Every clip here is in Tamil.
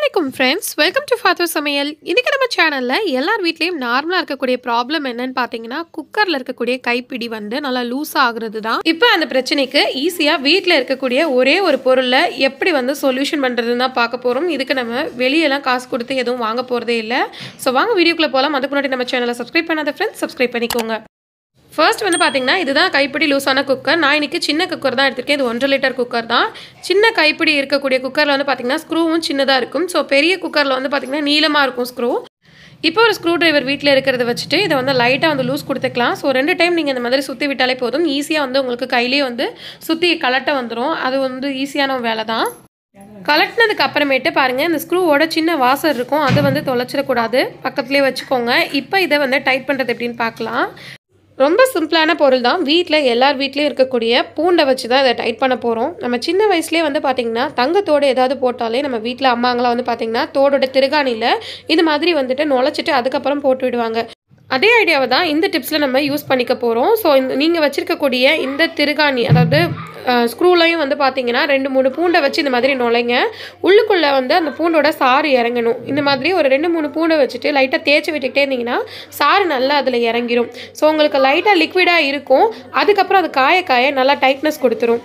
வலைக்கும் ஃப்ரெண்ட்ஸ் வெல்கம் டு ஃபாதர் சமையல் இன்றைக்கி நம்ம சேனலில் எல்லார் வீட்லேயும் நார்மலாக இருக்கக்கூடிய ப்ராப்ளம் என்னன்னு பார்த்தீங்கன்னா குக்கரில் இருக்கக்கூடிய கைப்பிடி வந்து நல்லா லூஸ் ஆகுறது தான் இப்போ அந்த பிரச்சனைக்கு ஈஸியாக வீட்டில் இருக்கக்கூடிய ஒரே ஒரு பொருளை எப்படி வந்து சொல்யூஷன் பண்ணுறதுன்னு தான் பார்க்க போகிறோம் இதுக்கு நம்ம வெளியெல்லாம் காசு கொடுத்து எதுவும் வாங்க போகிறதே இல்லை ஸோ வாங்க வீடியோக்குள்ளே போகலாம் அதுக்கு முன்னாடி நம்ம சேனலை சப்ஸ்கிரைப் பண்ணாத ஃப்ரெண்ட்ஸ் சப்ஸ்கிரைப் பண்ணிக்கோங்க ஃபர்ஸ்ட் வந்து பார்த்தீங்கன்னா இதுதான் கைப்பிடி லூஸான குக்கர் நான் இன்றைக்கி சின்ன குக்கர் தான் எடுத்திருக்கேன் இது ஒன்றரை லிட்டர் குக்கர் தான் சின்ன கைப்பிடி இருக்கக்கூடிய குக்கரில் வந்து பார்த்தீங்கன்னா ஸ்க்ரூவும் சின்னதாக இருக்கும் ஸோ பெரிய குக்கரில் வந்து பார்த்தீங்கன்னா நீளமாக இருக்கும் ஸ்க்ரூ இப்போ ஒரு ஸ்க்ரூ டிரைவர் வீட்டில் இருக்கிறத வச்சுட்டு இதை வந்து லைட்டாக வந்து லூஸ் கொடுத்துக்கலாம் ஸோ ரெண்டு டைம் நீங்கள் இந்த மாதிரி சுற்றி விட்டாலே போதும் ஈஸியாக வந்து உங்களுக்கு கையிலேயே வந்து சுற்றி கலட்ட வந்துடும் அது வந்து ஈஸியான வேலை தான் கலட்டினதுக்கு அப்புறமேட்டு பாருங்கள் இந்த ஸ்க்ரூவோட சின்ன வாசர் இருக்கும் அதை வந்து தொலைச்சிடக்கூடாது பக்கத்துலேயே வச்சுக்கோங்க இப்போ இதை வந்து டைட் பண்ணுறது எப்படின்னு பார்க்கலாம் ரொம்ப சிம்பிளான பொருள் தான் வீட்டில் எல்லார் வீட்லேயும் இருக்கக்கூடிய பூண்டை வச்சு தான் இதை டைட் பண்ண போகிறோம் நம்ம சின்ன வயசுலேயே வந்து பார்த்திங்கன்னா தங்கத்தோடு ஏதாவது போட்டாலே நம்ம வீட்டில் அம்மாங்களாம் வந்து பார்த்திங்கன்னா தோடோட திருகாணியில் இது மாதிரி வந்துட்டு நுழைச்சிட்டு அதுக்கப்புறம் போட்டு விடுவாங்க அதே ஐடியாவை தான் இந்த டிப்ஸில் நம்ம யூஸ் பண்ணிக்க போகிறோம் ஸோ இந்த நீங்கள் வச்சுருக்கக்கூடிய இந்த திருகாணி அதாவது ஸ்க்ரூலையும் வந்து பார்த்தீங்கன்னா ரெண்டு மூணு பூண்டை வச்சு இந்த மாதிரி நுழைங்க உள்ளுக்குள்ளே வந்து அந்த பூண்டோட சாறு இறங்கணும் இந்த மாதிரி ஒரு ரெண்டு மூணு பூண்டை வச்சுட்டு லைட்டாக தேய்ச்சி விட்டுக்கிட்டே இருந்தீங்கன்னா சாறு நல்லா அதில் இறங்கிரும் ஸோ உங்களுக்கு லைட்டாக லிக்விடாக இருக்கும் அதுக்கப்புறம் அது காய காய நல்லா டைட்னஸ் கொடுத்துரும்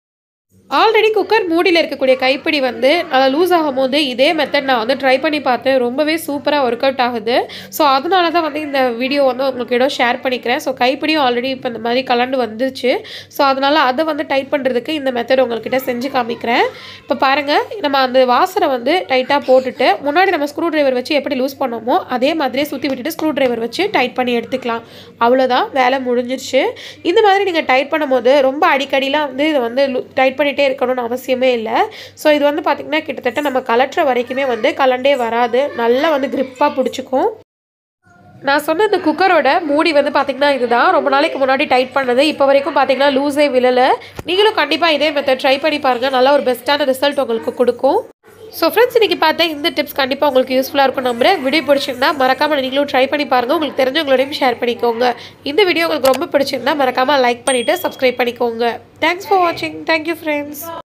ஆல்ரெடி குக்கர் மூடியில் இருக்கக்கூடிய கைப்பிடி வந்து நல்லா லூஸ் ஆகும் போது இதே மெத்தட் நான் வந்து ட்ரை பண்ணி பார்த்தேன் ரொம்பவே சூப்பராக ஒர்க் அவுட் ஆகுது ஸோ அதனால தான் வந்து இந்த வீடியோ வந்து உங்களுக்கு இடம் ஷேர் பண்ணிக்கிறேன் ஸோ கைப்பிடியும் ஆல்ரெடி இப்போ இந்த மாதிரி கலண்டு வந்துருச்சு ஸோ அதனால் அதை வந்து டைட் பண்ணுறதுக்கு இந்த மெத்தட் உங்கள்கிட்ட செஞ்சு காமிக்கிறேன் இப்போ பாருங்கள் நம்ம அந்த வாசரை வந்து டைட்டாக போட்டுட்டு முன்னாடி நம்ம ஸ்க்ரூ டிரைவர் வச்சு எப்படி லூஸ் பண்ணோமோ அதே மாதிரியே சுற்றி விட்டுட்டு ஸ்க்ரூ டிரைவர் வச்சு டைட் பண்ணி எடுத்துக்கலாம் அவ்வளோதான் வேலை முடிஞ்சிருச்சு இந்த மாதிரி நீங்கள் டைட் பண்ணும்போது ரொம்ப அடிக்கடிலாம் வந்து இதை வந்து டைட் பண்ணி பண்ணிகிட்டே இருக்கணும்னு அவசியமே இல்லை ஸோ இது வந்து பார்த்திங்கன்னா கிட்டத்தட்ட நம்ம கலட்டுற வரைக்குமே வந்து கலண்டே வராது நல்லா வந்து க்ரிப்பாக பிடிச்சிக்கும் நான் சொன்ன இந்த குக்கரோட மூடி வந்து பார்த்திங்கன்னா இதுதான் ரொம்ப நாளைக்கு முன்னாடி டைட் பண்ணது இப்போ வரைக்கும் பார்த்திங்கன்னா லூஸே விழலை நீங்களும் கண்டிப்பாக இதே மெத்தட் ட்ரை பண்ணி பாருங்கள் நல்லா ஒரு பெஸ்ட்டான ரிசல்ட் உங்களுக்கு கொடுக்கும் ஸோ ஃப்ரெண்ட்ஸ் இன்றைக்கி பார்த்தா இந்த டிப்ஸ் கண்டிப்பாக உங்களுக்கு யூஸ்ஃபுல்லாக இருக்கும் நம்புறேன் வீடியோ பிடிச்சிருந்தா மறக்காமல் நீங்களும் ட்ரை பண்ணி பாருங்கள் உங்களுக்கு தெரிஞ்சவங்களோடையும் ஷேர் பண்ணிக்கோங்க இந்த வீடியோ உங்களுக்கு ரொம்ப பிடிச்சிருந்தா மறக்காமல் லைக் பண்ணிவிட்டு சப்ஸ்கிரைப் பண்ணிக்கோங்க தேங்க்ஸ் ஃபார் வாட்சிங் தேங்க்யூ ஃப்ரெண்ட்ஸ்